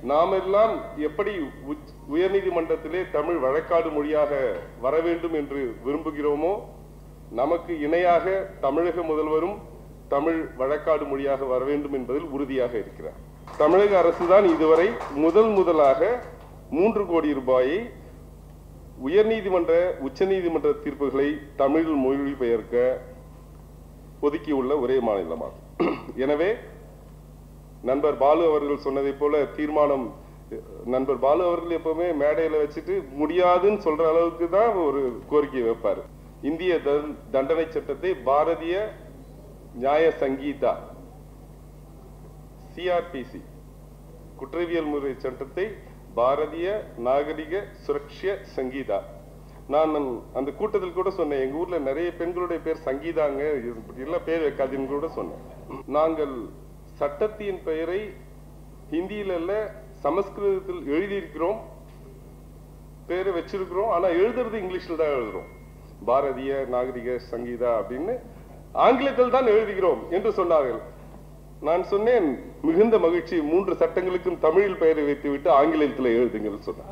நாமெல்லாம் எப்படி உச்- உயர்நீதிமன்றத்திலே தமிழ் வழக்காடு மொழியாக வர வேண்டும் என்று விரும்புகிறோமோ நமக்கு இணையாக தமிழக முதல்வரும் தமிழ் வழக்காடு மொழியாக வர வேண்டும் என்பதில் உறுதியாக இருக்கிறார் தமிழக அரசுதான் இதுவரை முதல் முதலாக மூன்று கோடி ரூபாயை உயர்நீதிமன்ற உச்சநீதிமன்ற தீர்ப்புகளை தமிழில் மொழிபெயர்க்க ஒதுக்கியுள்ள ஒரே மாநிலமாகும் எனவே நண்பர் பாலு அவர்கள் சொன்னதைப் போல தீர்மானம் நண்பர் பாலு அவர்கள் எப்பவுமே மேடையில வச்சுட்டு முடியாதுன்னு சொல்ற அளவுக்கு தான் ஒரு கோரிக்கை வைப்பாரு இந்திய தண்- தண்டனை சட்டத்தை பாரதிய நியாய சங்கீதா சிஆர்பிசி குற்றவியல் முறை சட்டத்தை பாரதிய நாகரிக சுரக்ஷ சங்கீதா நான் நம்- அந்த கூட்டத்தில் கூட சொன்னேன் எங்க ஊர்ல நிறைய பெண்களுடைய பேர் சங்கீதாங்க இது இப்படி எல்லாம் பேர் வைக்காதுன்னு கூட சொன்னேன் நாங்கள் சட்டத்தின் பெயரை ஹிந்தியில இல்ல சமஸ்கிருதத்தில் எழுதியிருக்கிறோம் பேரை வச்சிருக்கிறோம் ஆனா எழுதுறது இங்கிலீஷ்ல தான் எழுதுறோம் பாரதிய நாகரிக சங்கீதா அப்படின்னு ஆங்கிலத்தில் தான் எழுதுகிறோம் என்று சொன்னார்கள் நான் சொன்னேன் மிகுந்த மகிழ்ச்சி மூன்று சட்டங்களுக்கும் தமிழில் பெயரை வைத்துவிட்டு ஆங்கிலத்தில் எழுதுங்கள் சொன்னார்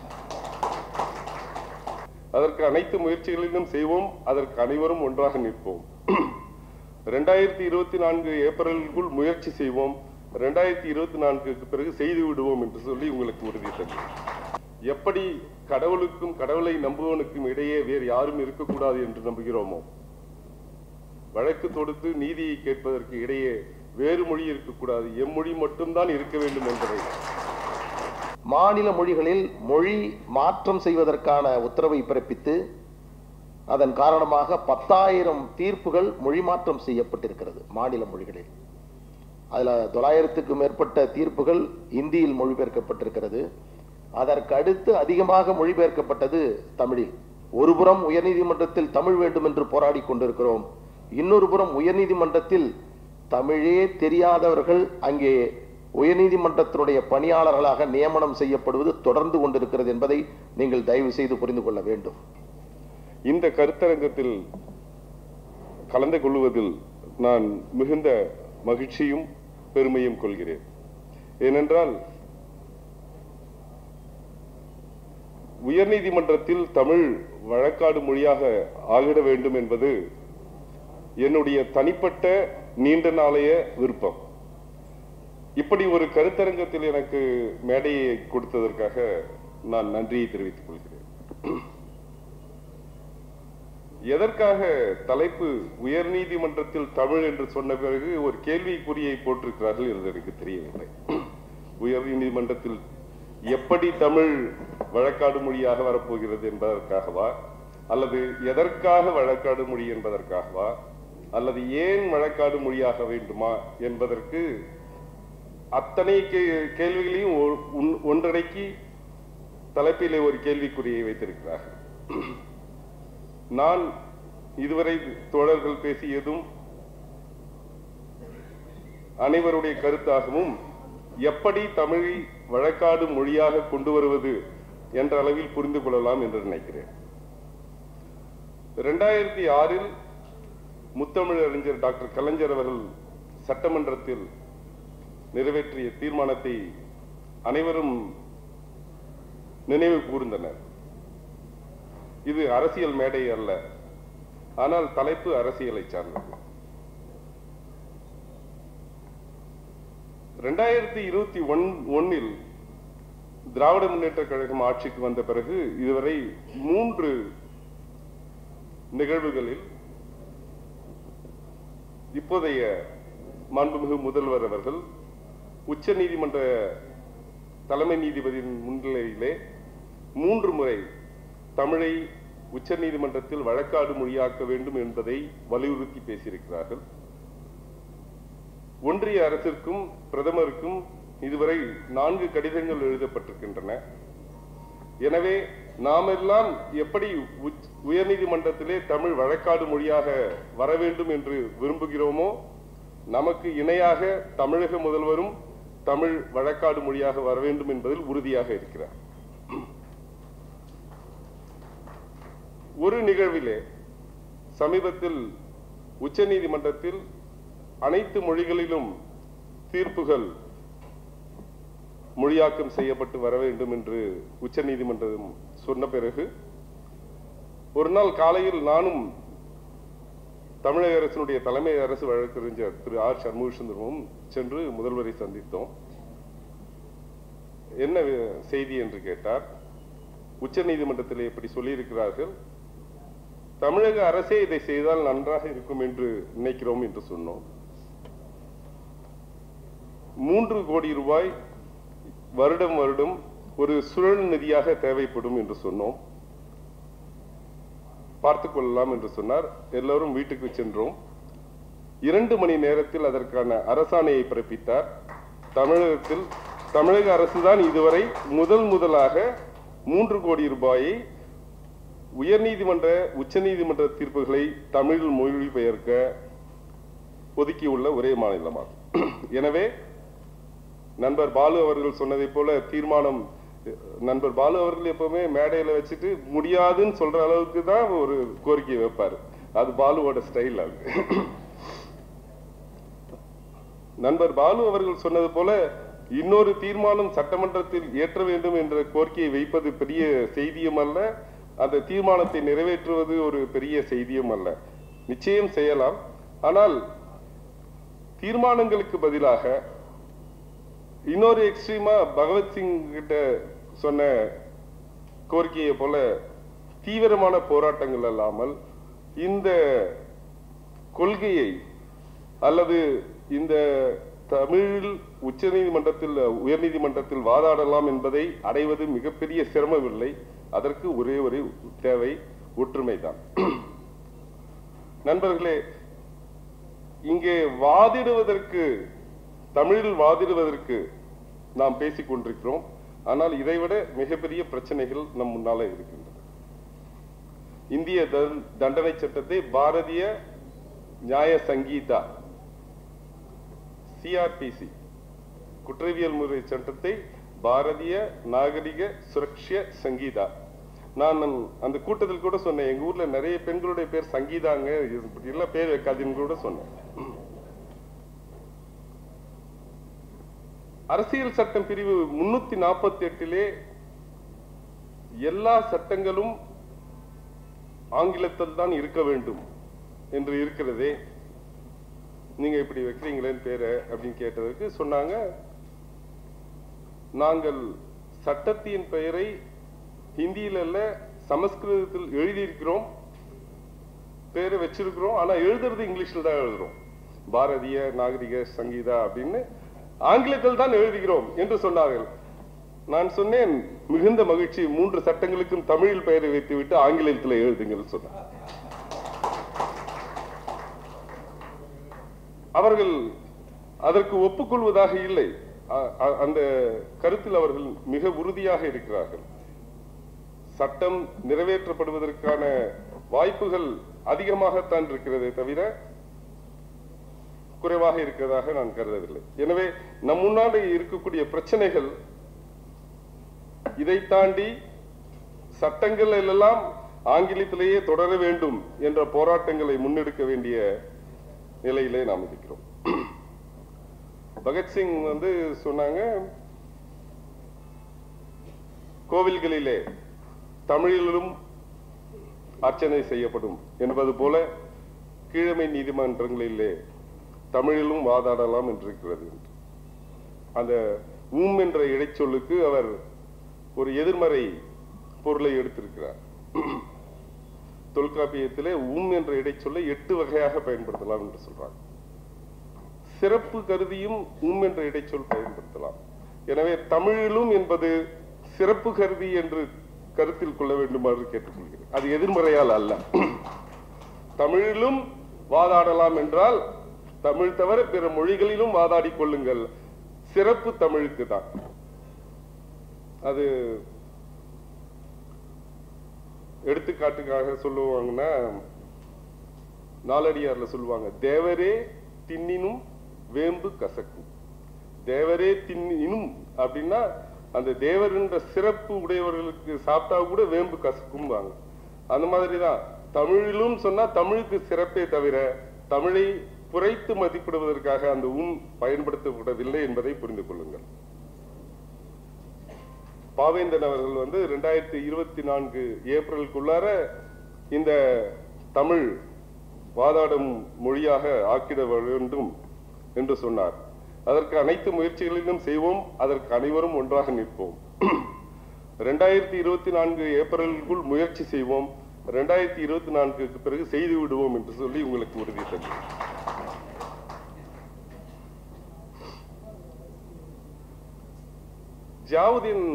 அதற்கு அனைத்து முயற்சிகளிலும் செய்வோம் அதற்கு அனைவரும் ஒன்றாக நிற்போம் ரெண்டாயிரத்தி இருபத்தி நான்கு ஏப்ரலுக்குள் முயற்சி செய்வோம் ரெண்டாயிரத்தி இருபத்தி நான்குக்கு பிறகு செய்து விடுவோம் என்று சொல்லி உங்களுக்கு உறுதி தந்தேன் எப்படி கடவுளுக்கும் கடவுளை நம்புவனுக்கும் இடையே வேறு யாரும் இருக்கக்கூடாது என்று நம்புகிறோமோ வழக்கு தொடுத்து நீதியை கேட்பதற்கு இடையே வேறு மொழி இருக்கக்கூடாது எம்மொழி மட்டும்தான் இருக்க வேண்டும் என்பதை மாநில மொழிகளில் மொழி மாற்றம் செய்வதற்கான உத்தரவை பிறப்பித்து அதன் காரணமாக பத்தாயிரம் தீர்ப்புகள் மொழி மாற்றம் செய்யப்பட்டிருக்கிறது மாநில மொழிகளில் அதில் தொள்ளாயிரத்துக்கும் மேற்பட்ட தீர்ப்புகள் இந்தியில் மொழிபெயர்க்கப்பட்டிருக்கிறது அதற்கு அடுத்து அதிகமாக மொழிபெயர்க்கப்பட்டது தமிழில் ஒருபுறம் உயர்நீதிமன்றத்தில் தமிழ் வேண்டும் என்று போராடி கொண்டிருக்கிறோம் இன்னொரு புறம் உயர்நீதிமன்றத்தில் தமிழே தெரியாதவர்கள் அங்கே உயர்நீதிமன்றத்தினுடைய பணியாளர்களாக நியமனம் செய்யப்படுவது தொடர்ந்து கொண்டிருக்கிறது என்பதை நீங்கள் தயவு செய்து புரிந்து கொள்ள வேண்டும் இந்த கருத்தரங்கத்தில் கலந்து கொள்வதில் நான் மிகுந்த மகிழ்ச்சியும் பெருமையும் கொள்கிறேன் ஏனென்றால் உயர்நீதிமன்றத்தில் தமிழ் வழக்காடு மொழியாக ஆகிட வேண்டும் என்பது என்னுடைய தனிப்பட்ட நீண்ட நாளைய விருப்பம் இப்படி ஒரு கருத்தரங்கத்தில் எனக்கு மேடையை கொடுத்ததற்காக நான் நன்றியை தெரிவித்துக் கொள்கிறேன் எதற்காக தலைப்பு உயர்நீதிமன்றத்தில் தமிழ் என்று சொன்ன பிறகு ஒரு கேள்விக்குறியை போட்டிருக்கிறார்கள் என்று எனக்கு தெரியவில்லை உயர்நீதிமன்றத்தில் எப்படி தமிழ் வழக்காடு மொழியாக வரப்போகிறது என்பதற்காகவா அல்லது எதற்காக வழக்காடு மொழி என்பதற்காகவா அல்லது ஏன் வழக்காடு மொழியாக வேண்டுமா என்பதற்கு அத்தனை கே- கேள்விகளையும் ஒ- ஒன்- ஒன்றடக்கி தலைப்பிலே ஒரு கேள்விக்குறியை வைத்திருக்கிறார்கள் நான் இதுவரை தோழர்கள் பேசியதும் அனைவருடைய கருத்தாகவும் எப்படி தமிழை வழக்காடு மொழியாக கொண்டு வருவது என்ற அளவில் புரிந்து கொள்ளலாம் என்று நினைக்கிறேன் இரண்டாயிரத்தி ஆறில் முத்தமிழறிஞர் டாக்டர் கலைஞர் அவர்கள் சட்டமன்றத்தில் நிறைவேற்றிய தீர்மானத்தை அனைவரும் நினைவு கூர்ந்தனர் இது அரசியல் மேடை அல்ல ஆனால் தலைப்பு அரசியலை சார்ந்தது ரெண்டாயிரத்தி இருபத்தி ஒன் ஒன்னில் திராவிட முன்னேற்ற கழகம் ஆட்சிக்கு வந்த பிறகு இதுவரை மூன்று நிகழ்வுகளில் இப்போதைய மாண்புமிகு முதல்வர் அவர்கள் உச்ச நீதிமன்ற தலைமை நீதிபதியின் முன்னிலையிலே மூன்று முறை தமிழை உச்ச நீதிமன்றத்தில் வழக்காடு மொழியாக்க வேண்டும் என்பதை வலியுறுத்தி பேசியிருக்கிறார்கள் ஒன்றிய அரசிற்கும் பிரதமருக்கும் இதுவரை நான்கு கடிதங்கள் எழுதப்பட்டிருக்கின்றன எனவே நாமெல்லாம் எப்படி உச்- உயர்நீதிமன்றத்திலே தமிழ் வழக்காடு மொழியாக வர வேண்டும் என்று விரும்புகிறோமோ நமக்கு இணையாக தமிழக முதல்வரும் தமிழ் வழக்காடு மொழியாக வர வேண்டும் என்பதில் உறுதியாக இருக்கிறார் ஒரு நிகழ்விலே சமீபத்தில் உச்சநீதிமன்றத்தில் அனைத்து மொழிகளிலும் தீர்ப்புகள் மொழியாக்கம் செய்யப்பட்டு வர வேண்டும் என்று உச்சநீதிமன்றம் சொன்ன பிறகு ஒரு நாள் காலையில் நானும் தமிழக அரசினுடைய தலைமை அரசு வழக்கறிஞர் திரு ஆர் சண்முக சுந்தரமும் சென்று முதல்வரை சந்தித்தோம் என்ன வி- செய்தி என்று கேட்டார் உச்சநீதிமன்றத்தில் இப்படி சொல்லியிருக்கிறார்கள் தமிழக அரசே இதை செய்தால் நன்றாக இருக்கும் என்று நினைக்கிறோம் என்று சொன்னோம் மூன்று கோடி ரூபாய் வருடம் வருடம் ஒரு சுழல் நிதியாக தேவைப்படும் என்று சொன்னோம் பார்த்துக் கொள்ளலாம் என்று சொன்னார் எல்லோரும் வீட்டுக்கு சென்றோம் இரண்டு மணி நேரத்தில் அதற்கான அரசாணையை பிறப்பித்தார் தமிழகத்தில் தமிழக அரசுதான் இதுவரை முதல் முதலாக மூன்று கோடி ரூபாயை உயர்நீதிமன்ற உச்சநீதிமன்ற தீர்ப்புகளை தமிழில் மொழிபெயர்க்க ஒதுக்கியுள்ள ஒரே மாநிலமாகும் எனவே நண்பர் பாலு அவர்கள் சொன்னதைப் போல தீர்மானம் நண்பர் பாலு அவர்கள் எப்பவுமே மேடையில வச்சுட்டு முடியாதுன்னு சொல்ற அளவுக்கு தான் ஒரு கோரிக்கை வைப்பாரு அது பாலுவோட ஸ்டைல் அது நண்பர் பாலு அவர்கள் சொன்னது போல இன்னொரு தீர்மானம் சட்டமன்றத்தில் ஏற்ற வேண்டும் என்ற கோரிக்கையை வைப்பது பெரிய செய்தியும் அல்ல அந்த தீர்மானத்தை நிறைவேற்றுவது ஒரு பெரிய செய்தியும் அல்ல நிச்சயம் செய்யலாம் ஆனால் தீர்மானங்களுக்கு பதிலாக இன்னொரு எக்ஸ்ட்ரீமா பகவத்சிங் கிட்ட சொன்ன கோரிக்கையை போல தீவிரமான போராட்டங்கள் அல்லாமல் இந்த கொள்கையை அல்லது இந்த தமிழில் உச்சநீதிமன்றத்தில் உயர்நீதிமன்றத்தில் வாதாடலாம் என்பதை அடைவது மிகப்பெரிய சிரமமில்லை அதற்கு ஒரே ஒரு தேவை ஒற்றுமைதான் நண்பர்களே இங்கே வாதிடுவதற்கு தமிழில் வாதிடுவதற்கு நாம் பேசிக் கொண்டிருக்கிறோம் ஆனால் இதைவிட மிகப்பெரிய பிரச்சனைகள் நம் முன்னால இருக்கின்றன இந்திய தண்- தண்டனை சட்டத்தை பாரதிய நியாய சங்கீதா சிஆர்பிசி குற்றவியல் முறை சட்டத்தை பாரதிய நாகரிக சுரக்ஷ சங்கீதா நான் நம்- அந்த கூட்டத்தில் கூட சொன்னேன் எங்க ஊர்ல நிறைய பெண்களுடைய பேர் சங்கீதாங்க இப்படி எல்லாம் பேர் வைக்காதுன்னு கூட சொன்னேன் அரசியல் சட்டம் பிரிவு முன்னூத்தி நாற்பத்தி எட்டிலே எல்லா சட்டங்களும் ஆங்கிலத்தில் தான் இருக்க வேண்டும் என்று இருக்கிறதே நீங்க இப்படி வைக்கிறீங்களேன்னு பேரை அப்படின்னு கேட்டதற்கு சொன்னாங்க நாங்கள் சட்டத்தின் பெயரை ஹிந்தியில அல்ல சமஸ்கிருதத்தில் எழுதியிருக்கிறோம் பேரை வச்சிருக்கிறோம் ஆனா எழுதுறது இங்கிலீஷ்ல தான் எழுதுறோம் பாரதிய நாகரிக சங்கீதா அப்படின்னு ஆங்கிலத்தில் தான் எழுதுகிறோம் என்று சொன்னார்கள் நான் சொன்னேன் மிகுந்த மகிழ்ச்சி மூன்று சட்டங்களுக்கும் தமிழில் பெயரை வைத்துவிட்டு ஆங்கிலத்தில் எழுதுங்கள் சொன்னார் அவர்கள் அதற்கு ஒப்புக்கொள்வதாக இல்லை அ- அ- அந்த கருத்தில் அவர்கள் மிக உறுதியாக இருக்கிறார்கள் சட்டம் நிறைவேற்றப்படுவதற்கான வாய்ப்புகள் அதிகமாகத்தான் இருக்கிறதே தவிர குறைவாக இருக்கிறதாக நான் கருதவில்லை எனவே நம் முன்னாடி இருக்கக்கூடிய பிரச்சனைகள் இதை தாண்டி சட்டங்கள் எல்லாம் ஆங்கிலத்திலேயே தொடர வேண்டும் என்ற போராட்டங்களை முன்னெடுக்க வேண்டிய நிலையிலே நாம் இருக்கிறோம் பகத்சிங் வந்து சொன்னாங்க கோவில்களிலே தமிழிலும் அர்ச்சனை செய்யப்படும் என்பது போல கீழமை நீதிமன்றங்களிலே தமிழிலும் வாதாடலாம் என்றிருக்கிறது அந்த ஊம் என்ற இடைச்சொல்லுக்கு அவர் ஒரு எதிர்மறை பொருளை எடுத்திருக்கிறார் தொல்காப்பியத்திலே ஊம் என்ற இடைச்சொல்லை எட்டு வகையாக பயன்படுத்தலாம் என்று சொல்றாங்க சிறப்பு கருதியும் உம் என்ற இடைச்சொல் பயன்படுத்தலாம் எனவே தமிழிலும் என்பது சிறப்பு கருதி என்று கருத்தில் கொள்ள வேண்டுமாறு கேட்டுக்கொள்கிறேன் அது எதிர்மறையால் அல்ல தமிழிலும் வாதாடலாம் என்றால் தமிழ் தவிர பிற மொழிகளிலும் வாதாடி கொள்ளுங்கள் சிறப்பு தமிழுக்கு தான் அது எடுத்துக்காட்டுக்காக சொல்லுவாங்கன்னா நாலடியார்ல சொல்லுவாங்க தேவரே தின்னினும் வேம்பு கசக்கும் தேவரே தின்னினும் அப்படின்னா அந்த தேவர்ன்ற சிறப்பு உடையவர்களுக்கு சாப்பிட்டா கூட வேம்பு கசக்கும்பாங்க அந்த மாதிரிதான் தமிழிலும் சொன்னா தமிழுக்கு சிறப்பே தவிர தமிழை குறைத்து மதிப்பிடுவதற்காக அந்த உம் பயன்படுத்தப்படவில்லை என்பதை புரிந்து கொள்ளுங்கள் பாவேந்தன் அவர்கள் வந்து ரெண்டாயிரத்தி இருபத்தி நான்கு ஏப்ரலுக்குள்ளார இந்த தமிழ் வாதாடும் மொழியாக ஆக்கிட வேண்டும் என்று சொன்னார் அதற்கு அனைத்து முயற்சிகளிலும் செய்வோம் அதற்கு அனைவரும் ஒன்றாக நிற்போம் ரெண்டாயிரத்தி இருபத்தி நான்கு ஏப்ரலுக்குள் முயற்சி செய்வோம் ரெண்டாயிரத்தி இருபத்தி நான்குக்கு பிறகு செய்து விடுவோம் என்று சொல்லி உங்களுக்கு உறுதி தருகிறேன் ஜாவுதீன்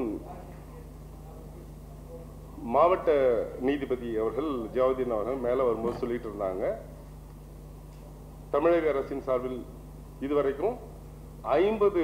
மாவட்ட நீதிபதி அவர்கள் ஜாவுதீன் அவர்கள் மேல வரும்போது சொல்லிட்டு இருந்தாங்க தமிழக அரசின் சார்பில் இதுவரைக்கும் ஐம்பது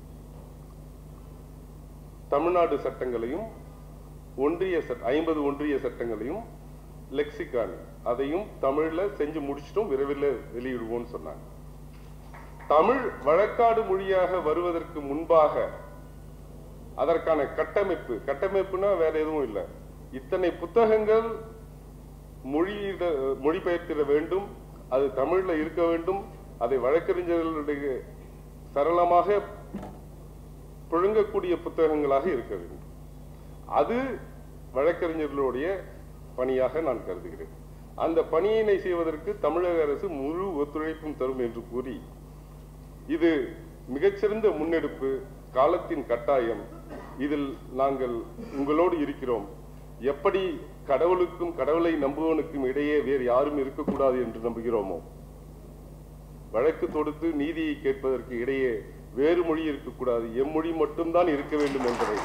தமிழ்நாடு சட்டங்களையும் ஒன்றிய சட்ட ஐம்பது ஒன்றிய சட்டங்களையும் லெக்சிகான் அதையும் தமிழ்ல செஞ்சு முடிச்சிட்டோம் விரைவில் வெளியிடுவோம்னு சொன்னாங்க தமிழ் வழக்காடு மொழியாக வருவதற்கு முன்பாக அதற்கான கட்டமைப்பு கட்டமைப்புனா வேற எதுவும் இல்லை இத்தனை புத்தகங்கள் மொழியிட மொழிபெயர்த்திட வேண்டும் அது தமிழ்ல இருக்க வேண்டும் அதை வழக்கறிஞர்களுடைய சரளமாக புழங்கக்கூடிய புத்தகங்களாக இருக்க வேண்டும் அது வழக்கறிஞர்களுடைய பணியாக நான் கருதுகிறேன் அந்த பணியினை செய்வதற்கு தமிழக அரசு முழு ஒத்துழைப்பும் தரும் என்று கூறி இது மிகச்சிறந்த முன்னெடுப்பு காலத்தின் கட்டாயம் இதில் நாங்கள் உங்களோடு இருக்கிறோம் எப்படி கடவுளுக்கும் கடவுளை நம்புவனுக்கும் இடையே வேறு யாரும் இருக்கக்கூடாது என்று நம்புகிறோமோ வழக்கு தொடுத்து நீதியை கேட்பதற்கு இடையே வேறு மொழி இருக்கக்கூடாது எம்மொழி மட்டும்தான் இருக்க வேண்டும் என்பதை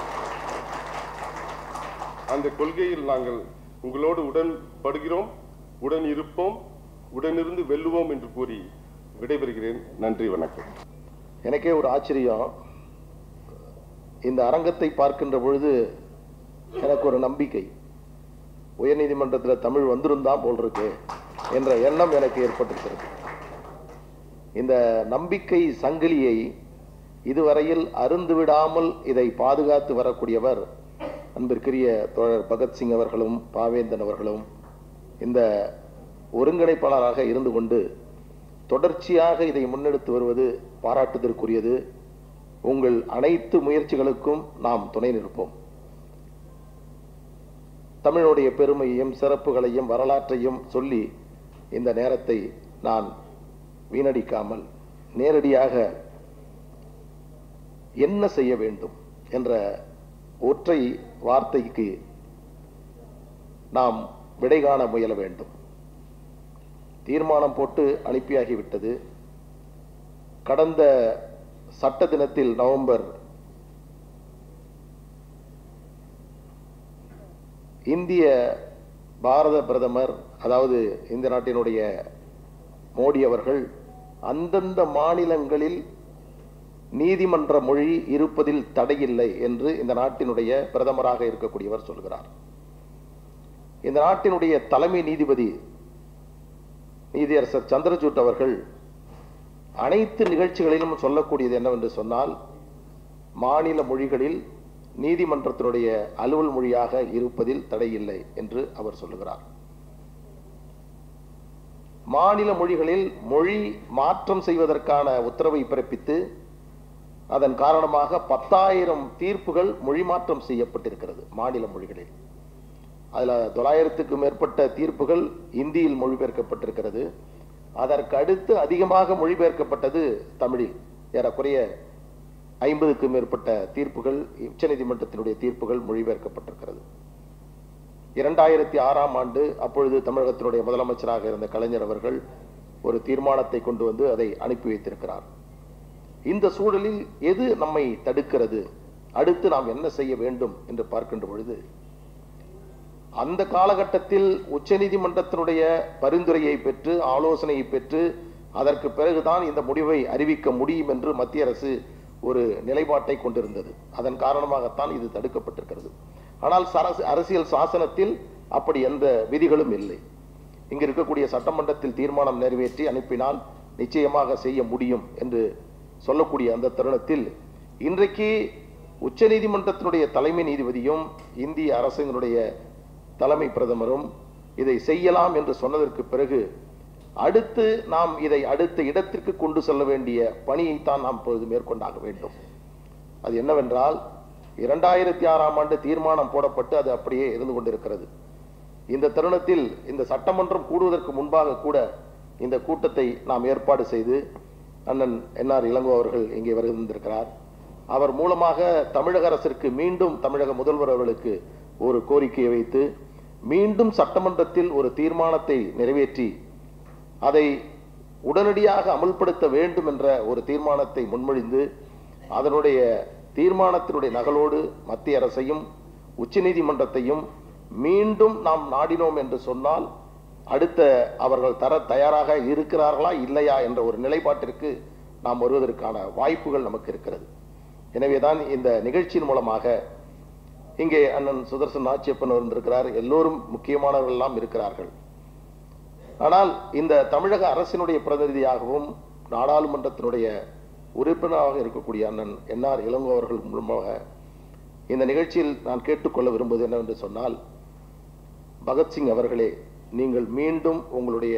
அந்த கொள்கையில் நாங்கள் உங்களோடு உடன்படுகிறோம் உடன் இருப்போம் உடனிருந்து வெல்லுவோம் என்று கூறி விடைபெறுகிறேன் நன்றி வணக்கம் எனக்கே ஒரு ஆச்சரியம் இந்த அரங்கத்தை பார்க்கின்ற பொழுது எனக்கு ஒரு நம்பிக்கை உயர்நீதிமன்றத்தில் தமிழ் வந்திருந்தா போல் இருக்கு என்ற எண்ணம் எனக்கு ஏற்பட்டிருக்கிறது இந்த நம்பிக்கை சங்கிலியை இதுவரையில் அருந்து விடாமல் இதை பாதுகாத்து வரக்கூடியவர் அன்பிற்குரிய தோழர் பகத்சிங் அவர்களும் பாவேந்தன் அவர்களும் இந்த ஒருங்கிணைப்பாளராக இருந்து கொண்டு தொடர்ச்சியாக இதை முன்னெடுத்து வருவது பாராட்டுதற்குரியது உங்கள் அனைத்து முயற்சிகளுக்கும் நாம் துணை நிற்போம் தமிழுடைய பெருமையையும் சிறப்புகளையும் வரலாற்றையும் சொல்லி இந்த நேரத்தை நான் வீணடிக்காமல் நேரடியாக என்ன செய்ய வேண்டும் என்ற ஒற்றை வார்த்தைக்கு நாம் விடை காண முயல வேண்டும் தீர்மானம் போட்டு அனுப்பியாகிவிட்டது கடந்த சட்ட தினத்தில் நவம்பர் இந்திய பாரத பிரதமர் அதாவது இந்த நாட்டினுடைய மோடி அவர்கள் அந்தந்த மாநிலங்களில் நீதிமன்ற மொழி இருப்பதில் தடையில்லை என்று இந்த நாட்டினுடைய பிரதமராக இருக்கக்கூடியவர் சொல்கிறார் இந்த நாட்டினுடைய தலைமை நீதிபதி நீதியரசர் சந்திரசூட் அவர்கள் அனைத்து நிகழ்ச்சிகளிலும் சொல்லக்கூடியது என்னவென்று சொன்னால் மாநில மொழிகளில் நீதிமன்றத்தினுடைய அலுவல் மொழியாக இருப்பதில் தடையில்லை என்று அவர் சொல்லுகிறார் மாநில மொழிகளில் மொழி மாற்றம் செய்வதற்கான உத்தரவை பிறப்பித்து அதன் காரணமாக பத்தாயிரம் தீர்ப்புகள் மொழி மாற்றம் செய்யப்பட்டிருக்கிறது மாநில மொழிகளில் அதுல தொள்ளாயிரத்துக்கும் மேற்பட்ட தீர்ப்புகள் இந்தியில் மொழிபெயர்க்கப்பட்டிருக்கிறது அதற்கு அடுத்து அதிகமாக மொழிபெயர்க்கப்பட்டது தமிழில் ஏறக்குறைய ஐம்பதுக்கும் மேற்பட்ட தீர்ப்புகள் உச்சநீதிமன்றத்தினுடைய தீர்ப்புகள் மொழிபெயர்க்கப்பட்டிருக்கிறது இரண்டாயிரத்தி ஆறாம் ஆண்டு அப்பொழுது தமிழகத்தினுடைய முதலமைச்சராக இருந்த கலைஞர் அவர்கள் ஒரு தீர்மானத்தை கொண்டு வந்து அதை அனுப்பி வைத்திருக்கிறார் இந்த சூழலில் எது நம்மை தடுக்கிறது அடுத்து நாம் என்ன செய்ய வேண்டும் என்று பார்க்கின்ற பொழுது அந்த காலகட்டத்தில் உச்சநீதிமன்றத்தினுடைய பரிந்துரையை பெற்று ஆலோசனையை பெற்று அதற்கு பிறகுதான் இந்த முடிவை அறிவிக்க முடியும் என்று மத்திய அரசு ஒரு நிலைப்பாட்டை கொண்டிருந்தது அதன் காரணமாகத்தான் இது தடுக்கப்பட்டிருக்கிறது ஆனால் சரசு அரசியல் சாசனத்தில் அப்படி எந்த விதிகளும் இல்லை இங்கு இருக்கக்கூடிய சட்டமன்றத்தில் தீர்மானம் நிறைவேற்றி அனுப்பினால் நிச்சயமாக செய்ய முடியும் என்று சொல்லக்கூடிய அந்த தருணத்தில் இன்றைக்கு உச்சநீதிமன்றத்தினுடைய தலைமை நீதிபதியும் இந்திய அரசினுடைய தலைமை பிரதமரும் இதை செய்யலாம் என்று சொன்னதற்கு பிறகு அடுத்து நாம் இதை அடுத்த இடத்திற்கு கொண்டு செல்ல வேண்டிய பணியைத்தான் நாம் இப்பொழுது மேற்கொண்டாக வேண்டும் அது என்னவென்றால் இரண்டாயிரத்தி ஆறாம் ஆண்டு தீர்மானம் போடப்பட்டு அது அப்படியே இருந்து கொண்டிருக்கிறது இந்த தருணத்தில் இந்த சட்டமன்றம் கூடுவதற்கு முன்பாக கூட இந்த கூட்டத்தை நாம் ஏற்பாடு செய்து அண்ணன் என்ஆர் இளங்கோ அவர்கள் இங்கே வருகின்றிருக்கிறார் அவர் மூலமாக தமிழக அரசிற்கு மீண்டும் தமிழக முதல்வர் அவர்களுக்கு ஒரு கோரிக்கையை வைத்து மீண்டும் சட்டமன்றத்தில் ஒரு தீர்மானத்தை நிறைவேற்றி அதை உடனடியாக அமல்படுத்த வேண்டும் என்ற ஒரு தீர்மானத்தை முன்மொழிந்து அதனுடைய தீர்மானத்தினுடைய நகலோடு மத்திய அரசையும் உச்சநீதிமன்றத்தையும் மீண்டும் நாம் நாடினோம் என்று சொன்னால் அடுத்த அவர்கள் தர தயாராக இருக்கிறார்களா இல்லையா என்ற ஒரு நிலைப்பாட்டிற்கு நாம் வருவதற்கான வாய்ப்புகள் நமக்கு இருக்கிறது எனவேதான் இந்த நிகழ்ச்சியின் மூலமாக இங்கே அண்ணன் சுதர்சன் ஆட்சியப்பன் வந்திருக்கிறார் எல்லோரும் முக்கியமானவர்கள் எல்லாம் இருக்கிறார்கள் ஆனால் இந்த தமிழக அரசினுடைய பிரதிநிதியாகவும் நாடாளுமன்றத்தினுடைய உறுப்பினராக இருக்கக்கூடிய அண்ணன் என்ஆர் இளங்கோ அவர்கள் மூலமாக இந்த நிகழ்ச்சியில் நான் கேட்டுக்கொள்ள விரும்புவது என்னவென்று சொன்னால் பகத்சிங் அவர்களே நீங்கள் மீண்டும் உங்களுடைய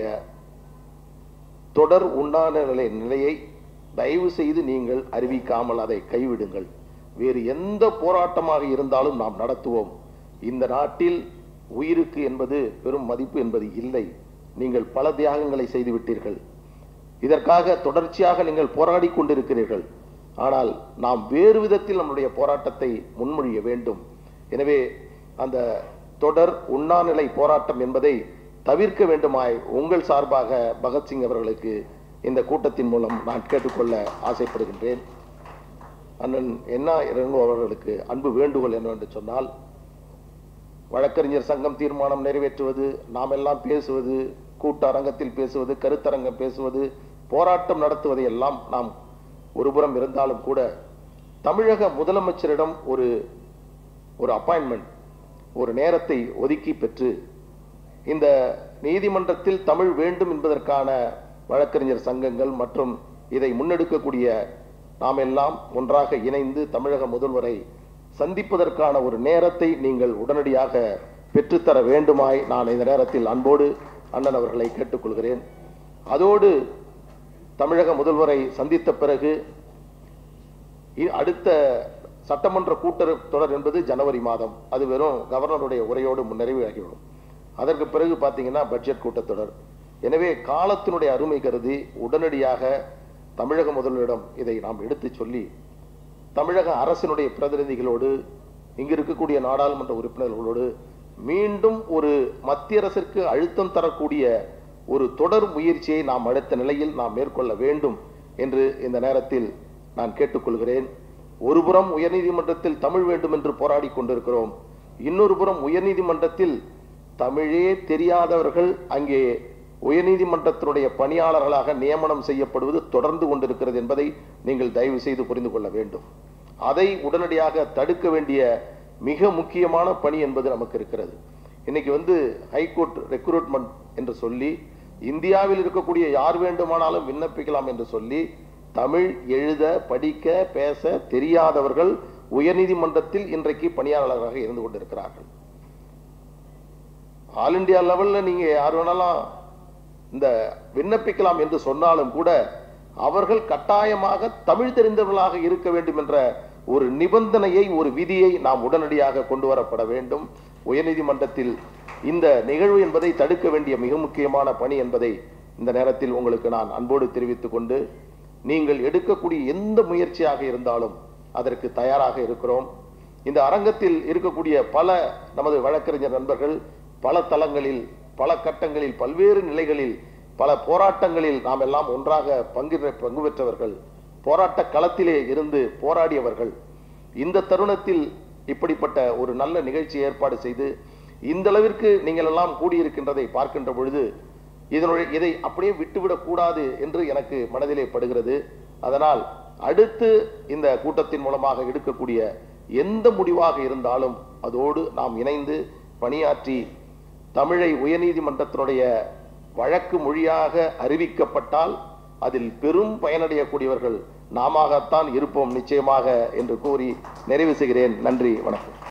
தொடர் உண்ணாநிலை நிலை நிலையை தயவு செய்து நீங்கள் அறிவிக்காமல் அதை கைவிடுங்கள் வேறு எந்த போராட்டமாக இருந்தாலும் நாம் நடத்துவோம் இந்த நாட்டில் உயிருக்கு என்பது பெரும் மதிப்பு என்பது இல்லை நீங்கள் பல தியாகங்களை செய்து விட்டீர்கள் இதற்காக தொடர்ச்சியாக நீங்கள் போராடி கொண்டிருக்கிறீர்கள் ஆனால் நாம் வேறு விதத்தில் நம்முடைய போராட்டத்தை முன்மொழிய வேண்டும் எனவே அந்த தொடர் உண்ணாநிலை போராட்டம் என்பதை தவிர்க்க வேண்டுமாய் உங்கள் சார்பாக பகத்சிங் அவர்களுக்கு இந்த கூட்டத்தின் மூலம் நான் கேட்டுக்கொள்ள ஆசைப்படுகின்றேன் அண்ணன் என்ன இறங்கோ அவர்களுக்கு அன்பு வேண்டுகோள் என்னவென்று சொன்னால் வழக்கறிஞர் சங்கம் தீர்மானம் நிறைவேற்றுவது நாம் எல்லாம் பேசுவது கூட்ட அரங்கத்தில் பேசுவது கருத்தரங்கம் பேசுவது போராட்டம் நடத்துவதை எல்லாம் நாம் ஒருபுறம் இருந்தாலும் கூட தமிழக முதலமைச்சரிடம் ஒரு ஒரு அப்பாயின்மெண்ட் ஒரு நேரத்தை ஒதுக்கி பெற்று இந்த நீதிமன்றத்தில் தமிழ் வேண்டும் என்பதற்கான வழக்கறிஞர் சங்கங்கள் மற்றும் இதை முன்னெடுக்கக்கூடிய நாம் எல்லாம் ஒன்றாக இணைந்து தமிழக முதல்வரை சந்திப்பதற்கான ஒரு நேரத்தை நீங்கள் உடனடியாக பெற்றுத்தர வேண்டுமாய் நான் இந்த நேரத்தில் அன்போடு அண்ணன் அவர்களை கேட்டுக்கொள்கிறேன் அதோடு தமிழக முதல்வரை சந்தித்த பிறகு இ- அடுத்த சட்டமன்ற கூட்டர் தொடர் என்பது ஜனவரி மாதம் அது வெறும் கவர்னருடைய உரையோடு நிறைவு ஆகிவிடும் அதற்கு பிறகு பார்த்தீங்கன்னா பட்ஜெட் கூட்டத்தொடர் எனவே காலத்தினுடைய அருமை கருதி உடனடியாக தமிழக முதல்வரிடம் இதை நாம் எடுத்துச் சொல்லி தமிழக அரசினுடைய பிரதிநிதிகளோடு இங்கு இருக்கக்கூடிய நாடாளுமன்ற உறுப்பினர்களோடு மீண்டும் ஒரு மத்திய அரசிற்கு அழுத்தம் தரக்கூடிய ஒரு தொடர் முயற்சியை நாம் அடுத்த நிலையில் நாம் மேற்கொள்ள வேண்டும் என்று இந்த நேரத்தில் நான் கேட்டுக்கொள்கிறேன் ஒருபுறம் உயர்நீதிமன்றத்தில் தமிழ் வேண்டும் என்று போராடி கொண்டிருக்கிறோம் இன்னொரு புறம் உயர்நீதிமன்றத்தில் தமிழே தெரியாதவர்கள் அங்கே உயர்நீதிமன்றத்தினுடைய பணியாளர்களாக நியமனம் செய்யப்படுவது தொடர்ந்து கொண்டிருக்கிறது என்பதை நீங்கள் தயவு செய்து புரிந்து கொள்ள வேண்டும் அதை உடனடியாக தடுக்க வேண்டிய மிக முக்கியமான பணி என்பது நமக்கு இருக்கிறது இன்னைக்கு வந்து ஹைகோர்ட் ரெக்ரூட்மெண்ட் என்று சொல்லி இந்தியாவில் இருக்கக்கூடிய யார் வேண்டுமானாலும் விண்ணப்பிக்கலாம் என்று சொல்லி தமிழ் எழுத படிக்க பேச தெரியாதவர்கள் உயர்நீதிமன்றத்தில் இன்றைக்கு பணியாளர்களாக இருந்து கொண்டிருக்கிறார்கள் ஆல் இந்தியா லெவல்ல நீங்க யார் வேணாலும் இந்த விண்ணப்பிக்கலாம் என்று சொன்னாலும் கூட அவர்கள் கட்டாயமாக தமிழ் தெரிந்தவர்களாக இருக்க வேண்டும் என்ற ஒரு நிபந்தனையை ஒரு விதியை நாம் உடனடியாக கொண்டு வரப்பட வேண்டும் உயர்நீதிமன்றத்தில் இந்த நிகழ்வு என்பதை தடுக்க வேண்டிய மிக முக்கியமான பணி என்பதை இந்த நேரத்தில் உங்களுக்கு நான் அன்போடு தெரிவித்துக் கொண்டு நீங்கள் எடுக்கக்கூடிய எந்த முயற்சியாக இருந்தாலும் அதற்கு தயாராக இருக்கிறோம் இந்த அரங்கத்தில் இருக்கக்கூடிய பல நமது வழக்கறிஞர் நண்பர்கள் பல தளங்களில் பல கட்டங்களில் பல்வேறு நிலைகளில் பல போராட்டங்களில் நாம் எல்லாம் ஒன்றாக பங்கு பங்கு பெற்றவர்கள் போராட்ட களத்திலே இருந்து போராடியவர்கள் இந்த தருணத்தில் இப்படிப்பட்ட ஒரு நல்ல நிகழ்ச்சி ஏற்பாடு செய்து இந்த அளவிற்கு நீங்கள் எல்லாம் கூடியிருக்கின்றதை பார்க்கின்ற பொழுது இதனுடைய இதை அப்படியே விட்டுவிடக் கூடாது என்று எனக்கு மனதிலே படுகிறது அதனால் அடுத்து இந்த கூட்டத்தின் மூலமாக எடுக்கக்கூடிய எந்த முடிவாக இருந்தாலும் அதோடு நாம் இணைந்து பணியாற்றி தமிழை உயர்நீதிமன்றத்தினுடைய வழக்கு மொழியாக அறிவிக்கப்பட்டால் அதில் பெரும் பயனடையக்கூடியவர்கள் நாமத்தான் இருப்போம் நிச்சயமாக என்று கூறி நிறைவு செய்கிறேன் நன்றி வணக்கம்